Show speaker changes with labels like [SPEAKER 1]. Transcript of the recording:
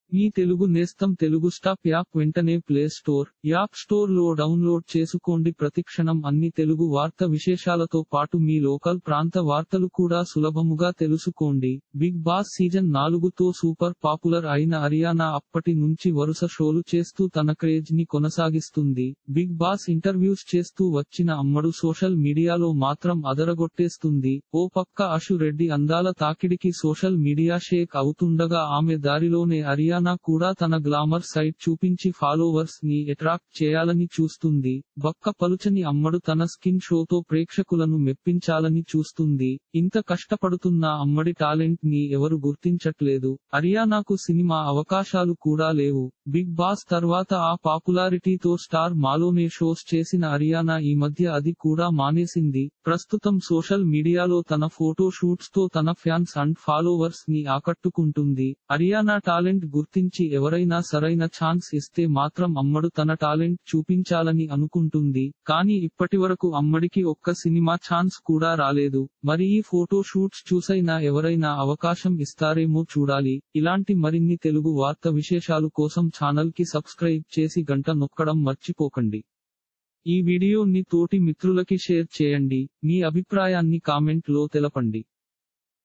[SPEAKER 1] మీ తెలుగు నేస్తం Telugu stop app వెంటనే play store app store లో డౌన్లోడ్ చేసుకోండి ప్రతిక్షణం అన్ని తెలుగు వార్త విశేషాలతో పాటు మీ లోకల్ ప్రాంత వార్తలు కూడా సులభముగా తెలుసుకోండి బిగ్ బాస్ సీజన్ నాలుగుతో సూపర్ పాపులర్ అయిన అరియానా అప్పటి నుంచి వరుస షోలు చేస్తూ తన క్రేజ్ ని కొనసాగిస్తుంది బిగ్ బాస్ ఇంటర్వ్యూస్ చేస్తూ వచ్చిన అమ్మడు సోషల్ మీడియాలో మాత్రం అదరగొట్టేస్తుంది ఓ పక్క అషు రెడ్డి అందాల తాకిడికి సోషల్ మీడియా షేక్ అవుతుండగా ఆమె దారిలోనే అరియానా కూడా తన గ్లామర్ సైట్ చూపించి ఫాలోవర్స్ ని అట్రాక్ట్ చేయాలని చూస్తుంది బక్క పలుచని అమ్మడు తన స్కిన్ షోతో ప్రేక్షకులను మెప్పించాలని చూస్తుంది ఇంత కష్టపడుతున్న అమ్మడి టాలెంట్ ని ఎవరు గుర్తించట్లేదు అరియానాకు సినిమా అవకాశాలు కూడా లేవు బిగ్ బాస్ తర్వాత ఆ పాపులారిటీతో స్టార్ మాలోనే షోస్ చేసిన అరియానా ఈ మధ్య అది కూడా మానేసింది ప్రస్తుతం సోషల్ మీడియాలో తన ఫోటో షూట్స్ తో తన ఫ్యాన్స్ అండ్ ఫాలోవర్స్ ని ఆకట్టుకుంటుంది అరియానా టాలెంట్ గుర్తించి ఎవరైనా సరైన ఛాన్స్ ఇస్తే మాత్రం అమ్మడు తన టాలెంట్ చూపించాలని అనుకుంటుంది కానీ ఇప్పటివరకు అమ్మడికి ఒక్క సినిమా ఛాన్స్ కూడా రాలేదు మరి ఈ ఫోటో షూట్స్ చూసైనా ఎవరైనా అవకాశం ఇస్తారేమో చూడాలి ఇలాంటి మరిన్ని తెలుగు వార్త విశేషాలు కోసం ఛానల్ కి సబ్స్క్రైబ్ చేసి గంట నొక్కడం మర్చిపోకండి ఈ వీడియోని తోటి మిత్రులకి షేర్ చేయండి మీ అభిప్రాయాన్ని కామెంట్ లో తెలపండి